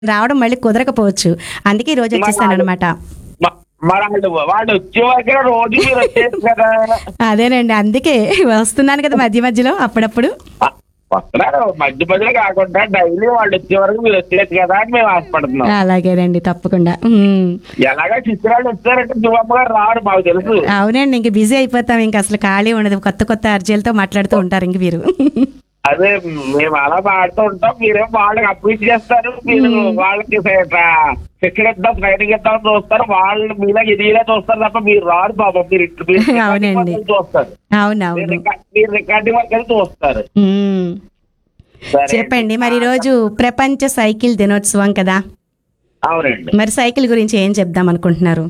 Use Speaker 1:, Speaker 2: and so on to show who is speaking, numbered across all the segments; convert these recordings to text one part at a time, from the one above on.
Speaker 1: రావడం మళ్ళీ కుదరకపోవచ్చు అందుకే ఈ రోజు వచ్చేసాను అనమాట
Speaker 2: మ- మరి వాళ్ళు వాళ్ళు వచ్చే వరకే రోజు మీరు వచ్చేది కదా
Speaker 1: అదేనండి అందుకే వస్తున్నాను కదా మధ్య మధ్యలో అప్పుడప్పుడు
Speaker 2: ఆ, వస్తున్నారు మధ్య మధ్యలో కాకుండా డైలీ వాళ్ళు వచ్చే వరకు మీరు వచ్చేది కదా అని మేము ఆశపడుతున్నాం
Speaker 1: అలాగేనండి తప్పకుండా ఉమ్.
Speaker 2: ఎలాగా చిత్రాలు వచ్చారంటే శివమ్మ గారు రావడం మాకు తెలుసు
Speaker 1: అవునండి ఇంక బిజీ అయిపోతాం ఇంక అసలు ఖాళీ ఉండదు కొత్త కొత్త అర్జీలతో మాట్లాడుతూ ఉంటారు ఇంక మీరు
Speaker 2: అదే మేము అలా మాడుతూ ఉంటాం మీరేం వాళ్ళకి అప్రీచ్ చేస్తారు మీరు వాళ్ళకి ట్రా- శిక్షణ ఇద్దాం ట్రైనింగ్ ఇద్దాం అని చూస్తారు వాళ్ళు మీలా ఇదిలా చూస్తారు తప్ప మీరు రారు పాపం మీరు ఇటు మీరు recording
Speaker 1: అవునండి.
Speaker 2: వరకు వెళ్ళి చూస్తారు మీరు
Speaker 1: అవునవును
Speaker 2: రికా- మీరు రికార్డింగ్ వరకు వెళ్ళి చూస్తారు
Speaker 1: ఉమ్.
Speaker 2: సరే
Speaker 1: చెప్పండి మరి ఈరోజు ప్రపంచ సైకిల్ దినోత్సవం కదా
Speaker 2: అవునండి
Speaker 1: మరి సైకిల్ గురించి ఏం చెప్దాం అనుకుంటున్నారు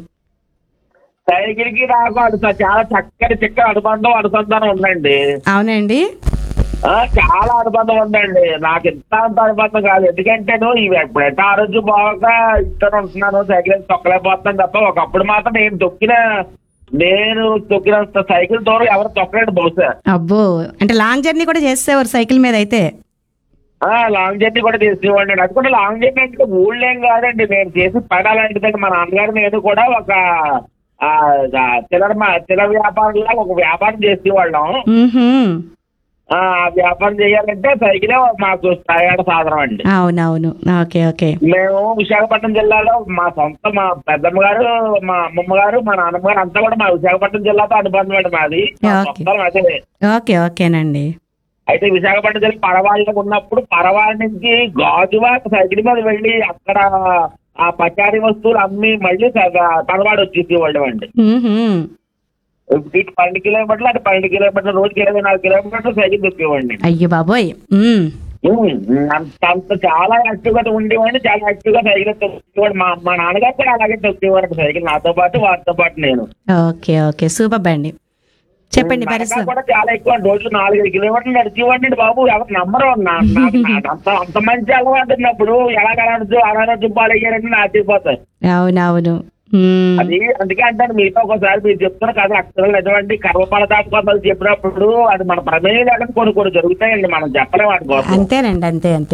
Speaker 2: సైకిల్ కి నాకు అది చాలా చక్కటి చక్కటి అనుబంధం అనుసంధానం ఉందండి
Speaker 1: అవునండి
Speaker 2: ఆ, చాలా అనుబంధం ఉందండి నాకు ఇంత అంత అనుబంధం కాదు ఎందుకంటే ఇవి ఎప్పుడైతే ఆరోగ్యం బాగా ఇస్తాను ఉంటున్నాను సైకిల్ వేసి తొక్కలేకపోతున్నాను తప్ప ఒకప్పుడు మాత్రం నేను తొక్కిన నేను తొక్కినంత సైకిల్ దూరం ఎవరు తొక్కలేడు బహుశా
Speaker 1: అబ్బో అంటే లాంగ్ జర్నీ కూడా చేసేవారు సైకిల్ మీద అయితే
Speaker 2: ఆ, లాంగ్ జర్నీ కూడా చేసేవాడిని అది కూడా లాంగ్ జర్నీ అంటే ఊళ్ళేం కాదండి నేను చేసి పని అలాంటిదండి మా నాన్నగారు నేను కూడా ఒక ఆ, ఆ, చిల్లర మా- చిల్లర వ్యాపారంలో ఒక వ్యాపారం చేసేవాళ్ళం
Speaker 1: మ్మ్హ్మ్.
Speaker 2: ఆ ఆ వ్యాపారం చేయాలంటే సైకిలే మాకు ప్రయాణ సాధనం అండి
Speaker 1: అవునవును ఓకే ఓకే
Speaker 2: మేము విశాఖపట్నం జిల్లాలో మా సొంత మా పెద్దమ్మ గారు మా అమ్మమ్మ గారు మా నాన్నమ్మ గారు అంతా కూడా మా విశాఖపట్నం జిల్లాతో అనుబంధం అండి మాది మా
Speaker 1: ఓకే.
Speaker 2: సొంతం అదే
Speaker 1: ఓకే ఓకేనండి
Speaker 2: అయితే విశాఖపట్నం జిల్లా పరవాళ్ళలో ఉన్నప్పుడు పరవాళ్ళ నుంచి గాజువాక సైకిల్ మీద వెళ్ళి అక్కడ ఆ పచారీ వస్తువులు అమ్మి మళ్ళీ పరవాడు వచ్చేసేవాళ్ళం అండి
Speaker 1: మ్మ్హ్మ్.
Speaker 2: ఇటు పన్నెండు కిలోమీటర్లు అటు పన్నెండు కిలోమీటర్లు రోజుకి ఇరవై నాలుగు కిలోమీటర్లు సైకిల్ దొక్కేవాడిని
Speaker 1: అయ్యో బాబోయ్ మ్మ్.
Speaker 2: అంత అంత చాలా యాక్టివ్ గా ఉండేవాడిని చాలా యాక్టివ్ గా సైకిల్ తొక్కేవాడు మా మా నాన్నగారు కూడా అలాగే తొక్కేవాడు సైకిల్ నాతో పాటు వారితో పాటు నేను
Speaker 1: ఓకే ఓకే సూపర్ అండి చెప్పండి
Speaker 2: నడక
Speaker 1: పరిస్థితి
Speaker 2: కూడా చాలా ఎక్కువ రోజు నాలుగైదు కిలోమీటర్లు నడిచేవాడిని బాబు ఎవరు నమ్మరు నా- నాకు నాకు అంత అంత మంచి అలవాటు ఉన్నప్పుడు ఎలా కలవచ్చు అనారోగ్యం పాలయ్యారని నాటిపోతారు
Speaker 1: అవునవును మ్మ్.
Speaker 2: అది అందుకే అంటాను మీతో ఒకసారి మీరు చెప్తున్న కథ అక్షరాలు నిజమండి కర్మపాల దాపకాలు చెప్పినప్పుడు అది మన ప్రమేయం లేకుండా కొన్ని కొన్ని జరుగుతాయండి మనం చెప్పలేము వాటి కోసం
Speaker 1: అంతేనండి అంతే అంతే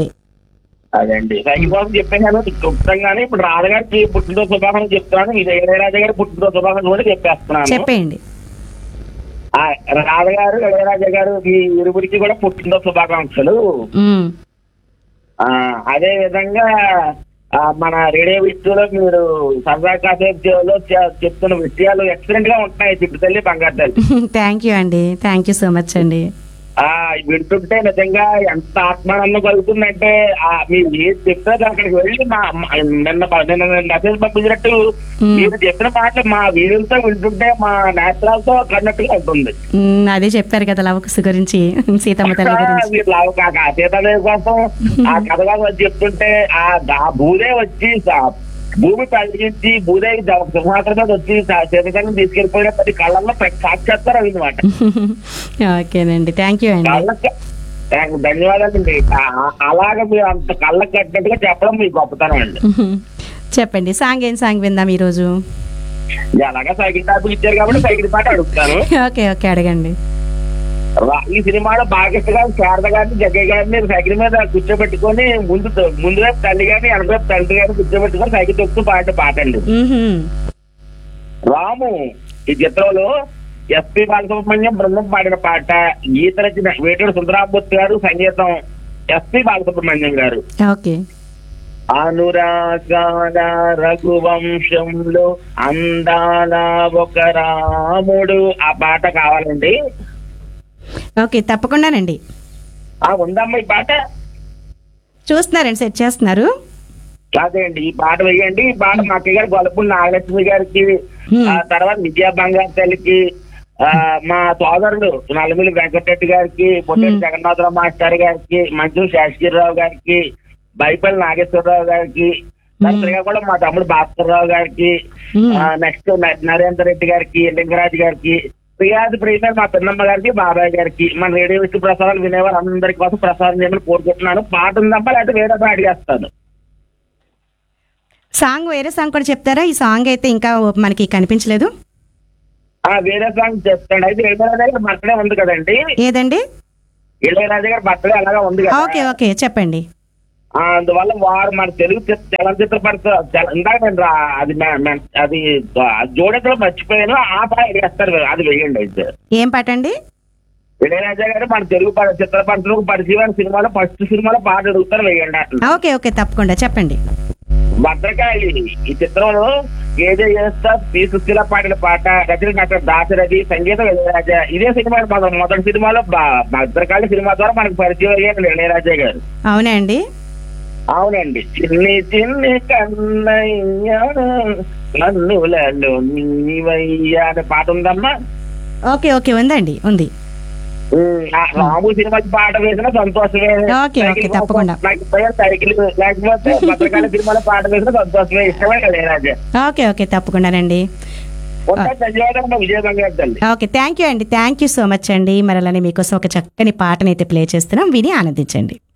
Speaker 2: అదండి సైకిల్ కోసం చెప్పాను క్లుప్తంగానే ఇప్పుడు రాజగారికి పుట్టినరోజు శుభాకాంక్షలు చెప్తున్నాను ఇది ఇళయరాజా గారి పుట్టినరోజు శుభాకాంక్షలు కూడా చెప్పేస్తున్నాను
Speaker 1: చెప్పేయండి
Speaker 2: ఆ, రాజగారు ఇళయరాజా గారు ఈ ఇరువురికి కూడా పుట్టినరోజు శుభాకాంక్షలు
Speaker 1: మ్మ్.
Speaker 2: ఆ, అదే విధంగా ఆ, మన రేడియో విషయంలో మీరు సరదా కాసేపులో చెప్తున్న విషయాలు ఎక్సలెంట్ గా ఉంటున్నాయి చిట్టు తల్లి బంగారు తల్లి
Speaker 1: థ్యాంక్ యూ అండి థ్యాంక్ యూ సో మచ్ అండి
Speaker 2: ఆ వింటుంటే నిజంగా ఎంత ఆత్మానందం కలుగుతుందంటే ఆ మీరు ఏది చెప్తారో అక్కడికి వెళ్ళి మా మా- నిన్న ప- నిన్న మెసేజ్ పంపించినట్టు మీరు చెప్పిన మాటలు మా వీరులతో వింటుంటే మా నేత్రాలతో కన్నట్టుగా ఉంటుంది
Speaker 1: మ్మ్, అదే చెప్పారు కదా లవకుశ గురించి సీతమ్మ తల్లి గురించి
Speaker 2: మీరు లావు కాక సీతాదేవి కోసం ఆ కథగా వచ్చి చెప్తుంటే ఆ ఆ భూదే వచ్చి ఆ భూమి కలిగించి భూదేవి ద- సింహాసనం మీద వచ్చి సీతతల్ని తీసుకెళ్లిపోయిన ప్రతి కళ్ళల్లో సాక్షాత్కారం అన్నమాట
Speaker 1: ఓకేనండి థ్యాంక్ యూ అండి
Speaker 2: కళ్ళకి థాంక్- ధన్యవాదాలండి ఆ- అలాగ మీరు అంత కళ్ళకి కట్టినట్టుగా చెప్పడం మీ గొప్పతనం అండి
Speaker 1: చెప్పండి సాంగ్ ఏం సాంగ్ విందాం ఈరోజు
Speaker 2: అలాగా సైకిల్ టాపిక్ ఇచ్చారు కాబట్టి సైకిల్ పాట అడుగుతాను
Speaker 1: ఓకే ఓకే అడగండి
Speaker 2: రా- ఈ సినిమాలో బాగెస్ట్ గారు శారద గారిని జగ్గయ్య గారిని సైకిల్ మీద కూర్చోబెట్టుకొని ముందు ముందు వైపు తల్లి గారిని వెనక వైపు తండ్రి గారిని కూర్చోబెట్టుకొని సైకిల్ తొక్కుతూ పాట పాట అండి
Speaker 1: మ్మ్హ్మ్.
Speaker 2: రాము ఈ చిత్రంలో ఎస్పి బాలసుబ్రహ్మణ్యం బృందం పాడిన పాట గీత రచన వేటూరు సుందరామూర్తి గారు సంగీతం ఎస్పి బాలసుబ్రహ్మణ్యం గారు
Speaker 1: ఓకే
Speaker 2: అనురాగాల రఘువంశంలో అందాల ఒక రాముడు ఆ పాట కావాలండి
Speaker 1: ఓకే తప్పకుండానండి
Speaker 2: ఆ ఉందమ్మా ఈ పాట
Speaker 1: చూస్తున్నారండి సెట్ చేస్తున్నారు
Speaker 2: అదే అండి ఈ పాట వేయండి ఈ పాట మా అక్కయ్య గారు గొలపూడి నాగలక్ష్మి గారికి
Speaker 1: Hmm.
Speaker 2: ఆ తర్వాత విజయ బంగారు తల్లికి ఆ మా సోదరుడు నల్లమిల్లి వెంకటరెడ్డి గారికి పొట్టేటి జగన్నాథరావు మాస్టర్ గారికి మంచు శాసగిరిరావు గారికి బైపల్లి నాగేశ్వరరావు గారికి తర్వాత కూడా మా తమ్ముడు భాస్కర్ రావు గారికి
Speaker 1: Hmm.
Speaker 2: నెక్స్ట్ నరేందర్ రెడ్డి గారికి లింగరాజు గారికి ప్రియాది ప్రియమైన మా పిన్నమ్మ గారికి బాబాయ్ గారికి మన రేడియో విష్ణు ప్రసారాలు వినేవారు అందరి కోసం ప్రసారం చేయమని కోరుకుంటున్నాను పాట ఉందమ్మా లేకపోతే వేరే పాట అడిగేస్తాను
Speaker 1: సాంగ్ వేరే సాంగ్ కూడా చెప్తారా ఈ సాంగ్ అయితే ఇంకా మనకి కనిపించలేదు
Speaker 2: ఆ వేరే సాంగ్ చెప్తాడు అయితే ఇళయరాజా గారి బర్త్డే ఉంది కదండి
Speaker 1: ఏదండి
Speaker 2: ఇళయరాజా గారి బర్త్డే అలాగా ఉంది కదా
Speaker 1: ఓకే ఓకే చెప్పండి
Speaker 2: ఆ, అందువల్ల వారు మన తెలుగు చిత్ర- చలనచిత్ర పరిశ్రమ చల- ఇందాక నేను రా- అది మే- మే- అది జోడెట్లో మర్చిపోయాను ఆ పాట వేస్తారు అది వేయండి అయితే
Speaker 1: ఏం పాట అండి
Speaker 2: ఇళయరాజా గారు మన తెలుగు ప- చిత్ర పరిశ్రమకు పరిచయమైన సినిమాలో ఫస్ట్ సినిమాలో పాట అడుగుతారు వేయండి అంటున్నారు.
Speaker 1: ఓకే ఓకే తప్పకుండా చెప్పండి
Speaker 2: భద్రకాళి ఈ చిత్రంలో ఏదో చేస్తా పి సుశీల పాడిన పాట రచన డాక్టర్ దాశరథి సంగీతం ఇళయరాజా ఇదే సినిమా మన మొదటి సినిమాలో బ- భద్రకాళి సినిమా ద్వారా మనకు పరిచయం అయ్యారు ఇళయరాజా గారు
Speaker 1: అవునా అండి
Speaker 2: అవునండి చిన్ని చిన్ని కన్నయ్య కన్నులలో నీవయ్య అనే పాట ఉందమ్మా
Speaker 1: ఓకే ఓకే ఉందండి ఉంది
Speaker 2: ఉమ్, ఆ రాము సినిమాకి పాట వేసిన సంతోషమే
Speaker 1: ఓకే, ఓకే,
Speaker 2: సైకిల్
Speaker 1: తప్పకుండా.
Speaker 2: నాకు ఇప్పటికే సైకిల్ లేకపోతే భద్రకాళి సినిమాలో పాట వేసిన సంతోషమే ఇష్టమే ఇళయరాజా
Speaker 1: ఓకే ఓకే తప్పకుండానండి
Speaker 2: ఉంటా ధన్యవాదాలు విజయభంగా గారు తల్లి
Speaker 1: ఓకే థ్యాంక్ యూ అండి థ్యాంక్ యూ సో మచ్ అండి మరి అలానే మీకోసం ఒక చక్కని పాటనైతే ప్లే చేస్తున్నాం విని ఆనందించండి